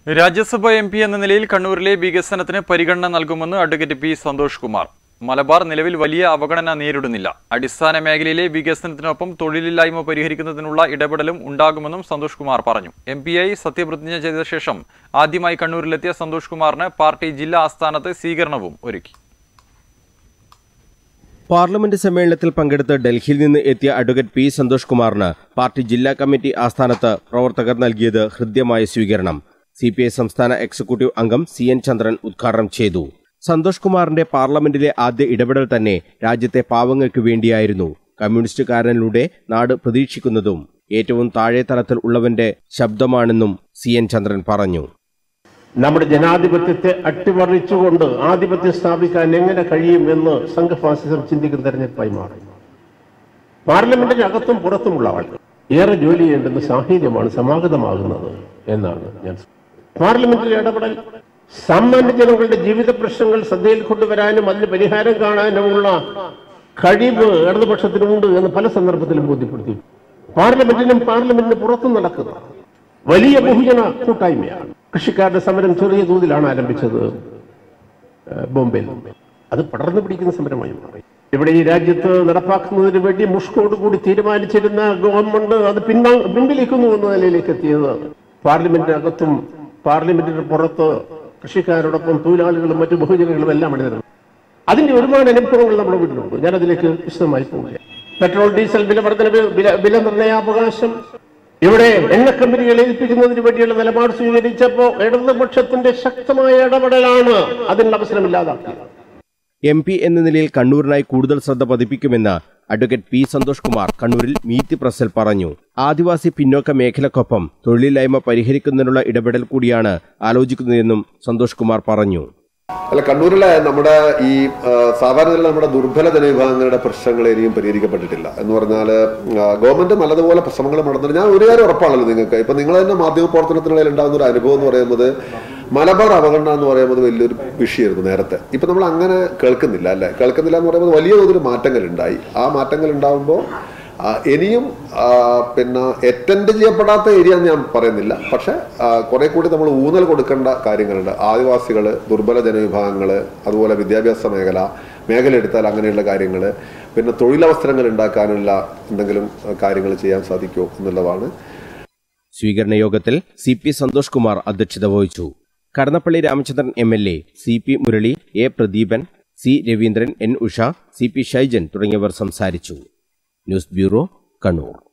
Rajya Sabha M P എന്ന നിലയിൽ കണ്ണൂരിലെ വികസനത്തിന് പരിഗണന നൽകുമെന്ന് അഡ്വക്കേറ്റ് പി സന്തോഷ് കുമാർ മലബാർ നിലവിൽ വലിയ അവഗണന നേരിടുന്നില്ല അടിസ്ഥാന മേഖലയിലെ വികസനത്തിനൊപ്പം തൊഴിലില്ലായ്മ പരിഹരിക്കുന്നതിനുള്ള ഇടപെടലും ഉണ്ടാകുമെന്നും സന്തോഷ് കുമാർ പറഞ്ഞു എം പിയായി സത്യപ്രതിജ്ഞ ചെയ്ത ശേഷം ആദ്യമായി കണ്ണൂരിലെത്തിയ സന്തോഷ് കുമാറിന് പാർട്ടി ജില്ലാ ആസ്ഥാനത്ത് സ്വീകരണവും ഒരുക്കി പാർലമെന്റ് സമ്മേളനത്തിൽ പങ്കെടുത്ത് ഡൽഹിയിൽ നിന്ന് എത്തിയ അഡ്വക്കേറ്റ് പി സന്തോഷ് കുമാറിന് പാർട്ടി ജില്ലാ കമ്മിറ്റി ആസ്ഥാനത്ത് പ്രവർത്തകർ നൽകിയത് ഹൃദ്യമായ സ്വീകരണം സി പി ഐ സംസ്ഥാന എക്സിക്യൂട്ടീവ് അംഗം സി എൻ ചന്ദ്രൻ ഉദ്ഘാടനം ചെയ്തു സന്തോഷ് കുമാറിന്റെ പാർലമെന്റിലെ ആദ്യ ഇടപെടൽ തന്നെ രാജ്യത്തെ പാവങ്ങൾക്ക് വേണ്ടിയായിരുന്നു കമ്മ്യൂണിസ്റ്റുകാരനിലൂടെ നാട് പ്രതീക്ഷിക്കുന്നതും ഏറ്റവും താഴെ തലത്തിൽ ഉള്ളവന്റെ ശബ്ദമാണെന്നും സി എൻ ചന്ദ്രൻ പറഞ്ഞു നമ്മുടെ ജനാധിപത്യത്തെ അട്ടിമറിച്ചുകൊണ്ട് ആധിപത്യം സ്ഥാപിക്കാൻ എങ്ങനെ കഴിയും എന്ന് സംഘഫാസിസം ചിന്തിക്കുന്ന തെരഞ്ഞെടുപ്പായി മാറി പാർലമെന്റിന് അകത്തും പുറത്തുമുള്ള ആളുകൾ ഏറെ ജോലി ചെയ്യേണ്ടുന്ന സാഹചര്യമാണ് സമാഗതമാകുന്നത് എന്നാണ് ഞാൻ പാർലമെന്റിൽ ഇടപെടൽ സാമാന്യ ജനങ്ങളുടെ ജീവിത പ്രശ്നങ്ങൾ ശ്രദ്ധയിൽ കൊണ്ടുവരാനും അതിന് പരിഹാരം കാണാനുമുള്ള കഴിവ് ഇടതുപക്ഷത്തിനുണ്ട് എന്ന് പല സന്ദർഭത്തിലും ബോധ്യപ്പെടുത്തി പാർലമെന്റിനും പാർലമെന്റിന് പുറത്തും നടക്കുന്ന വലിയ ബഹുജന കൂട്ടായ്മയാണ് കൃഷിക്കാരുടെ സമരം ചെറിയ തോതിലാണ് ആരംഭിച്ചത് ഏഹ് ബോംബെയിൽ അത് പടർന്നു പിടിക്കുന്ന സമരമായി മാറി ഇവിടെ ഈ രാജ്യത്ത് നടപ്പാക്കുന്നതിന് വേണ്ടി മുഷ്കോട് കൂടി തീരുമാനിച്ചിരുന്ന ഗവൺമെന്റ് അത് പിൻവാ പിൻവലിക്കുന്നു എന്ന നിലയിലേക്ക് എത്തിയത് പാർലമെന്റിനകത്തും പാർലമെന്റിന് പുറത്ത് കൃഷിക്കാരോടൊപ്പം തൊഴിലാളികളും മറ്റു ബഹുജനങ്ങളും എല്ലാം അണിനിരുന്നു അതിന്റെ ഒരുപാട് അനുഭവങ്ങൾ നമ്മുടെ വീട്ടിലുണ്ട് ഞാൻ അതിലേക്ക് വിശദമായി പോകുക പെട്രോൾ ഡീസൽ വില വർധനവ് വില വില നിർണയാവകാശം ഇവിടെ എണ്ണ കമ്പനികളെ ഏൽപ്പിക്കുന്നതിന് വേണ്ടിയുള്ള നിലപാട് സ്വീകരിച്ചപ്പോ ഇടതുപക്ഷത്തിന്റെ ശക്തമായ ഇടപെടലാണ് അതിനുള്ള അവസരമില്ലാതാക്കിയത് എം പി എന്ന നിലയിൽ കണ്ണൂരിനായി കൂടുതൽ ശ്രദ്ധ പതിപ്പിക്കുമെന്ന് അഡ്വക്കേറ്റ് പി സന്തോഷ് കുമാർ കണ്ണൂരിൽ മീറ്റ് പ്രസിൽ പറഞ്ഞു ആദിവാസി പിന്നോക്ക മേഖലക്കൊപ്പം തൊഴിലില്ലായ്മ പരിഹരിക്കുന്നതിനുള്ള ഇടപെടൽ കൂടിയാണ് ആലോചിക്കുന്നതെന്നും സന്തോഷ് കുമാർ പറഞ്ഞു അല്ല കണ്ണൂരിലെ നമ്മുടെ ഈ ആ, സാധാരണ നിലയിൽ നമ്മുടെ ദുർബല ജനവിഭാഗങ്ങളുടെ പ്രശ്നങ്ങൾ ഇനിയും പരിഹരിക്കപ്പെട്ടിട്ടില്ല എന്ന് പറഞ്ഞാൽ ഗവൺമെന്റ് നല്ലതുപോലെ ശ്രമങ്ങൾ നടന്നിട്ട് ഞാൻ ഒരു കാര്യം ഉറപ്പാണല്ലോ നിങ്ങൾക്ക് ഇപ്പൊ നിങ്ങൾ തന്നെ മാധ്യമ പ്രവർത്തനത്തിനിടയിൽ ഉണ്ടാകുന്ന ഒരു അനുഭവം എന്ന് പറയുന്നത് മലബാർ അവഗണന എന്ന് പറയുന്നത് വലിയൊരു വിഷയമായിരുന്നു നേരത്തെ ഇപ്പൊ നമ്മൾ അങ്ങനെ കേൾക്കുന്നില്ല അല്ലെ കേൾക്കുന്നില്ല എന്ന് പറയുമ്പോൾ വലിയ തോതിൽ മാറ്റങ്ങൾ ഉണ്ടായി ആ മാറ്റങ്ങൾ ഉണ്ടാകുമ്പോൾ ആ, ഇനിയും ആ, പിന്നെ അറ്റൻഡ് ചെയ്യപ്പെടാത്ത ഏരിയ എന്ന് ഞാൻ പറയുന്നില്ല പക്ഷെ ആ, കുറെ കൂടി നമ്മൾ ഊന്നൽ കൊടുക്കേണ്ട കാര്യങ്ങളുണ്ട് ആദിവാസികൾ ദുർബല ജനവിഭാഗങ്ങൾ അതുപോലെ വിദ്യാഭ്യാസ മേഖല മേഖല എടുത്താൽ അങ്ങനെയുള്ള കാര്യങ്ങൾ പിന്നെ തൊഴിലവസരങ്ങൾ ഉണ്ടാക്കാനുള്ള എന്തെങ്കിലും കാര്യങ്ങൾ ചെയ്യാൻ സാധിക്കുമോ എന്നുള്ളതാണ് സ്വീകരണ യോഗത്തിൽ സി പി സന്തോഷ് കുമാർ അധ്യക്ഷത വഹിച്ചു Kadannappalli Ramachandran M L A C P Murali A Pradeepan C Raveendran N Usha C P Shaijan തുടങ്ങിയവർ സംസാരിച്ചു ന്യൂസ് ബ്യൂറോ കണ്ണൂർ